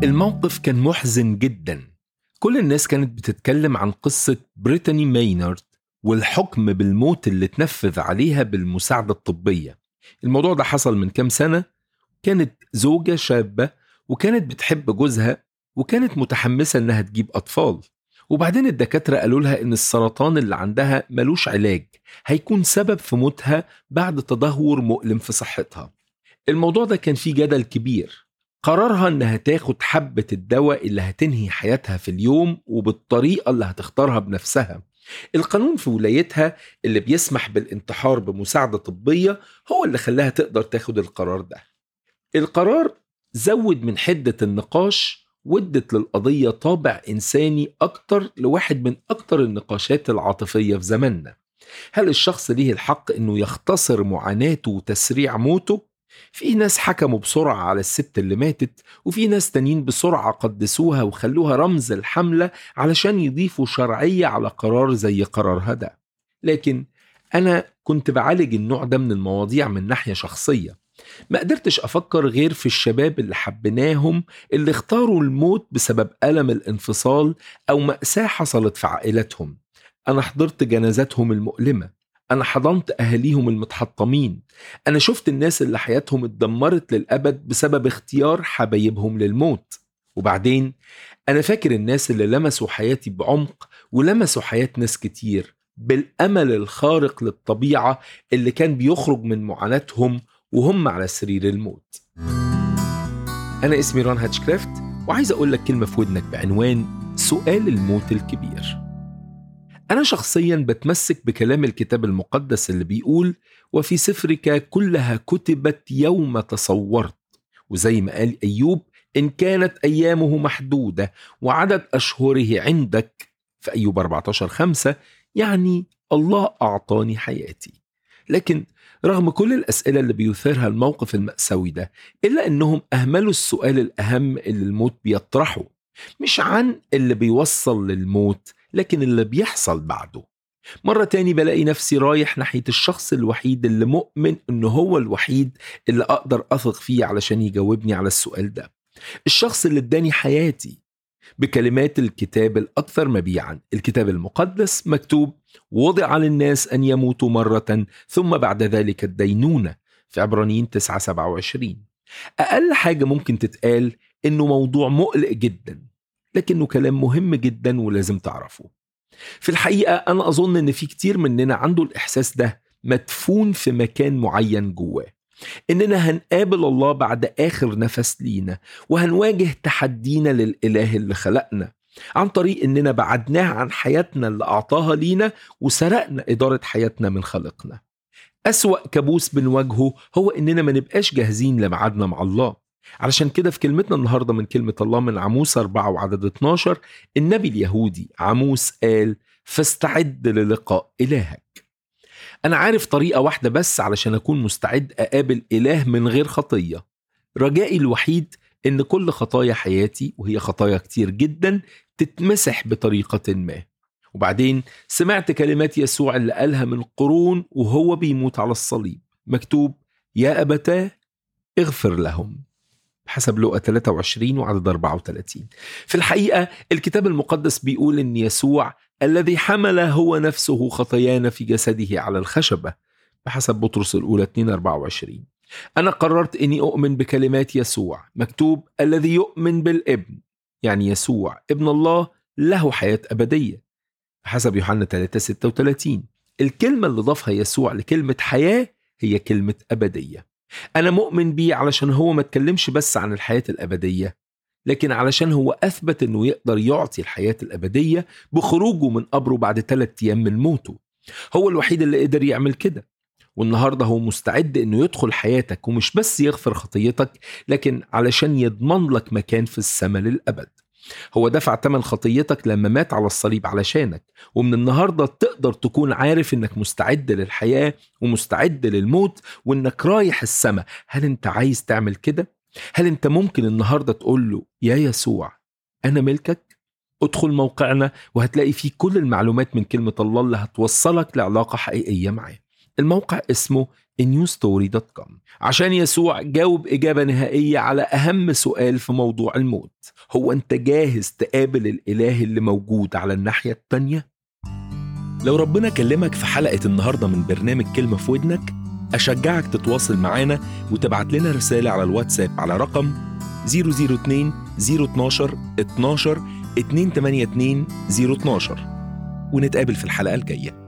الموقف كان محزن جدا كل الناس كانت بتتكلم عن قصة بريتاني ماينارد والحكم بالموت اللي اتنفذ عليها بالمساعدة الطبية الموضوع ده حصل من كام سنة كانت زوجة شابة وكانت بتحب جوزها وكانت متحمسة إنها تجيب أطفال وبعدين الدكاترة قالوا لها إن السرطان اللي عندها ملوش علاج هيكون سبب في موتها بعد تدهور مؤلم في صحتها الموضوع ده كان فيه جدل كبير قرارها إنها تاخد حبة الدواء اللي هتنهي حياتها في اليوم وبالطريقة اللي هتختارها بنفسها القانون في ولايتها اللي بيسمح بالانتحار بمساعدة طبية هو اللي خلاها تقدر تاخد القرار ده القرار زود من حدة النقاش وادت للقضية طابع إنساني أكتر لواحد من أكتر النقاشات العاطفية في زماننا هل الشخص ليه الحق إنه يختصر معاناته وتسريع موته؟ في ناس حكموا بسرعة على الست اللي ماتت وفي ناس تانيين بسرعة قدسوها وخلوها رمز الحملة علشان يضيفوا شرعية على قرار زي قرارها ده لكن أنا كنت بعالج النوع ده من المواضيع من ناحية شخصية ما قدرتش أفكر غير في الشباب اللي حبيناهم اللي اختاروا الموت بسبب ألم الانفصال أو مأساة حصلت في عائلتهم أنا حضرت جنازاتهم المؤلمة أنا حضنت أهاليهم المتحطمين أنا شفت الناس اللي حياتهم اتدمرت للأبد بسبب اختيار حبايبهم للموت وبعدين أنا فاكر الناس اللي لمسوا حياتي بعمق ولمسوا حياة ناس كتير بالأمل الخارق للطبيعة اللي كان بيخرج من معاناتهم وهم على سرير الموت أنا اسمي ران هاتشكرافت وعايز أقول لك كلمة في ودنك بعنوان سؤال الموت الكبير أنا شخصيا بتمسك بكلام الكتاب المقدس اللي بيقول وفي سفرك كلها كتبت يوم تصورت وزي ما قال أيوب إن كانت أيامه محدودة وعدد أشهره عندك في أيوب 14 5 يعني الله أعطاني حياتي لكن رغم كل الأسئلة اللي بيثيرها الموقف المأساوي ده إلا أنهم أهملوا السؤال الأهم اللي الموت بيطرحه مش عن اللي بيوصل للموت لكن اللي بيحصل بعده مرة تاني بلاقي نفسي رايح ناحية الشخص الوحيد اللي مؤمن انه هو الوحيد اللي اقدر اثق فيه علشان يجاوبني على السؤال ده الشخص اللي اداني حياتي بكلمات الكتاب الأكثر مبيعا الكتاب المقدس مكتوب وضع للناس أن يموتوا مرة ثم بعد ذلك الدينونة في عبرانيين 9 27 أقل حاجة ممكن تتقال إنه موضوع مقلق جدا لكنه كلام مهم جدا ولازم تعرفه في الحقيقة أنا أظن إن في كتير مننا عنده الإحساس ده مدفون في مكان معين جواه إننا هنقابل الله بعد آخر نفس لينا وهنواجه تحدينا للإله اللي خلقنا عن طريق إننا بعدناه عن حياتنا اللي أعطاها لينا وسرقنا إدارة حياتنا من خالقنا أسوأ كابوس بنواجهه هو إننا ما نبقاش جاهزين لميعادنا مع الله علشان كده في كلمتنا النهارده من كلمة الله من عموس 4 وعدد 12 النبي اليهودي عموس قال فاستعد للقاء إلهك أنا عارف طريقة واحدة بس علشان أكون مستعد أقابل إله من غير خطية رجائي الوحيد إن كل خطايا حياتي وهي خطايا كتير جدا تتمسح بطريقة ما وبعدين سمعت كلمات يسوع اللي قالها من قرون وهو بيموت على الصليب مكتوب يا أبتاه اغفر لهم حسب لقى 23 وعدد 34 في الحقيقة الكتاب المقدس بيقول إن يسوع الذي حمل هو نفسه خطايانا في جسده على الخشبة بحسب بطرس الأولى 2 24 أنا قررت إني أؤمن بكلمات يسوع مكتوب الذي يؤمن بالابن يعني يسوع ابن الله له حياة أبدية حسب يوحنا 3 36 الكلمة اللي ضافها يسوع لكلمة حياة هي كلمة أبدية أنا مؤمن بيه علشان هو ما اتكلمش بس عن الحياة الأبدية لكن علشان هو أثبت أنه يقدر يعطي الحياة الأبدية بخروجه من قبره بعد ثلاثة أيام من موته هو الوحيد اللي قدر يعمل كده والنهاردة هو مستعد أنه يدخل حياتك ومش بس يغفر خطيتك لكن علشان يضمن لك مكان في السماء للأبد هو دفع ثمن خطيتك لما مات على الصليب علشانك ومن النهارده تقدر تكون عارف انك مستعد للحياه ومستعد للموت وانك رايح السماء هل انت عايز تعمل كده هل انت ممكن النهارده تقول له يا يسوع انا ملكك ادخل موقعنا وهتلاقي فيه كل المعلومات من كلمه الله اللي هتوصلك لعلاقه حقيقيه معاه الموقع اسمه newstory.com عشان يسوع جاوب إجابة نهائية على أهم سؤال في موضوع الموت هو أنت جاهز تقابل الإله اللي موجود على الناحية التانية؟ لو ربنا كلمك في حلقة النهاردة من برنامج كلمة في ودنك أشجعك تتواصل معانا وتبعت لنا رسالة على الواتساب على رقم 002 012 12 282 012 ونتقابل في الحلقة الجاية